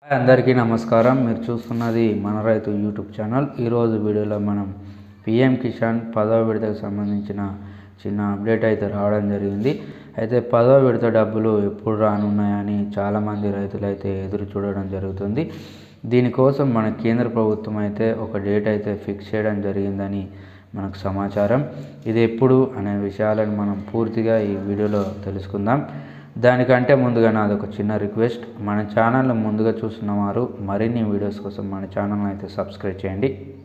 hi అందరికీ నమస్కారం మీరు చూస్తున్నది మన రైతు యూట్యూబ్ ఛానల్ ఈరోజు వీడియోలో మనం పిఎం కిసాన్ పదవ విడతకు సంబంధించిన చిన్న అప్డేట్ అయితే రావడం జరిగింది అయితే పదవ విడత డబ్బులు ఎప్పుడు రానున్నాయని చాలామంది రైతులు అయితే ఎదురు చూడడం జరుగుతుంది దీనికోసం మన కేంద్ర ప్రభుత్వం అయితే ఒక డేట్ అయితే ఫిక్స్ చేయడం జరిగిందని మనకు సమాచారం ఇది ఎప్పుడు అనే విషయాలను మనం పూర్తిగా ఈ వీడియోలో తెలుసుకుందాం దానికంటే ముందుగా నాది ఒక చిన్న రిక్వెస్ట్ మన ఛానల్ని ముందుగా చూస్తున్న వారు మరిన్ని వీడియోస్ కోసం మన ఛానల్ని అయితే సబ్స్క్రైబ్ చేయండి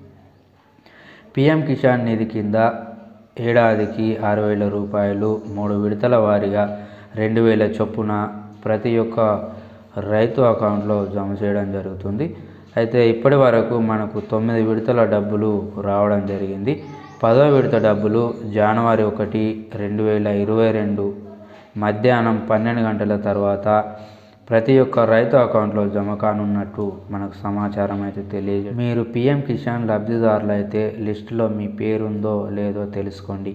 పిఎం కిసాన్ నిధి కింద ఏడాదికి ఆరు వేల రూపాయలు మూడు విడతల వారీగా రెండు వేల చొప్పున ప్రతి ఒక్క రైతు అకౌంట్లో జమ చేయడం జరుగుతుంది అయితే ఇప్పటి వరకు మనకు తొమ్మిది విడతల డబ్బులు రావడం జరిగింది పదో విడత డబ్బులు జనవరి ఒకటి రెండు వేల ఇరవై రెండు మధ్యాహ్నం పన్నెండు గంటల తర్వాత ప్రతి ఒక్క రైతు అకౌంట్లో జమ కానున్నట్టు మనకు సమాచారం అయితే తెలియజే మీరు పిఎం కిసాన్ లబ్ధిదారులు అయితే లిస్టులో మీ పేరు ఉందో లేదో తెలుసుకోండి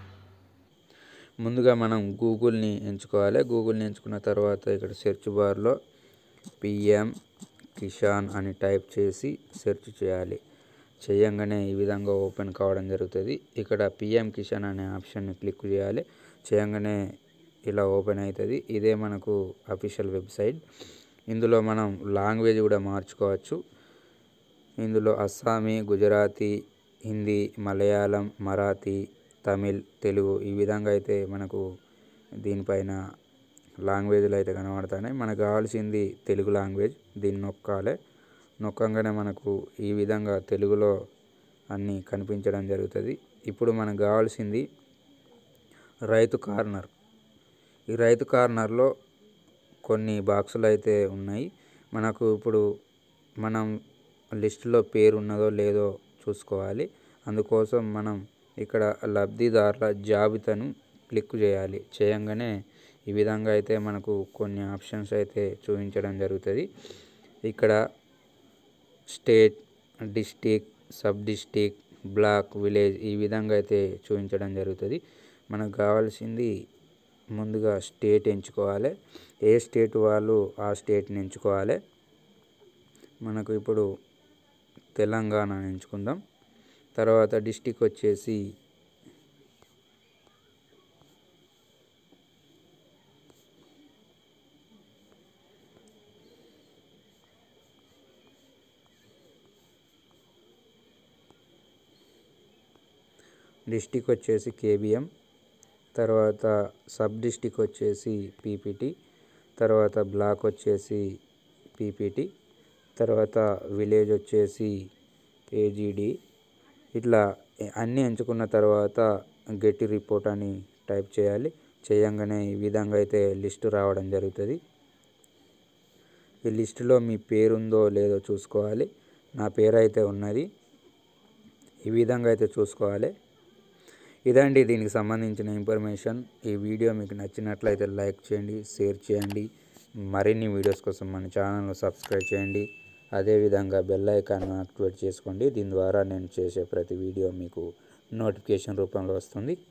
ముందుగా మనం గూగుల్ని ఎంచుకోవాలి గూగుల్ని ఎంచుకున్న తర్వాత ఇక్కడ సెర్చ్ బార్లో పిఎం కిసాన్ అని టైప్ చేసి సెర్చ్ చేయాలి చేయంగానే ఈ విధంగా ఓపెన్ కావడం జరుగుతుంది ఇక్కడ పిఎం కిసాన్ అనే ఆప్షన్ని క్లిక్ చేయాలి చేయంగానే ఇలా ఓపెన్ అవుతుంది ఇదే మనకు అఫీషియల్ వెబ్సైట్ ఇందులో మనం లాంగ్వేజ్ కూడా మార్చుకోవచ్చు ఇందులో అస్సామీ గుజరాతీ హిందీ మలయాళం మరాఠీ తమిళ్ తెలుగు ఈ విధంగా అయితే మనకు దీనిపైన లాంగ్వేజ్లు అయితే కనబడుతున్నాయి మనకు కావాల్సింది తెలుగు లాంగ్వేజ్ దీన్ని నొక్కాలి నొక్కంగానే మనకు ఈ విధంగా తెలుగులో అన్నీ కనిపించడం జరుగుతుంది ఇప్పుడు మనకు కావాల్సింది రైతు కార్నర్ ఈ రైతు కార్నర్లో కొన్ని బాక్సులు అయితే ఉన్నాయి మనకు ఇప్పుడు మనం లిస్టులో పేరు ఉన్నదో లేదో చూసుకోవాలి అందుకోసం మనం ఇక్కడ లబ్ధిదారుల జాబితాను క్లిక్ చేయాలి చేయంగానే ఈ విధంగా అయితే మనకు కొన్ని ఆప్షన్స్ అయితే చూపించడం జరుగుతుంది ఇక్కడ state district sub district block village ఈ విధంగా అయితే చూపించడం జరుగుతుంది మనకు కావాల్సింది ముందుగా స్టేట్ ఎంచుకోవాలి ఏ స్టేట్ వాళ్ళు ఆ స్టేట్ని ఎంచుకోవాలి మనకు ఇప్పుడు తెలంగాణ ఎంచుకుందాం తర్వాత డిస్టిక్ వచ్చేసి డిస్టిక్ వచ్చేసి కేబిఎం తర్వాత సబ్ డిస్టిక్ వచ్చేసి పీపీటీ తర్వాత బ్లాక్ వచ్చేసి పీపీటీ తర్వాత విలేజ్ వచ్చేసి ఏజీడి ఇట్లా అన్నీ ఎంచుకున్న తర్వాత గెట్ రిపోర్ట్ అని టైప్ చేయాలి చేయంగానే ఈ విధంగా అయితే లిస్టు రావడం జరుగుతుంది ఈ లిస్టులో మీ పేరు ఉందో లేదో చూసుకోవాలి నా పేరు అయితే ఉన్నది ఈ విధంగా అయితే చూసుకోవాలి ఇదండి దీనికి సంబంధించిన ఇన్ఫర్మేషన్ ఈ వీడియో మీకు నచ్చినట్లయితే లైక్ చేయండి షేర్ చేయండి మరిన్ని వీడియోస్ కోసం మన ఛానల్ను సబ్స్క్రైబ్ చేయండి అదేవిధంగా బెల్ ఐకాన్ యాక్టివేట్ చేసుకోండి దీని ద్వారా నేను చేసే ప్రతి వీడియో మీకు నోటిఫికేషన్ రూపంలో వస్తుంది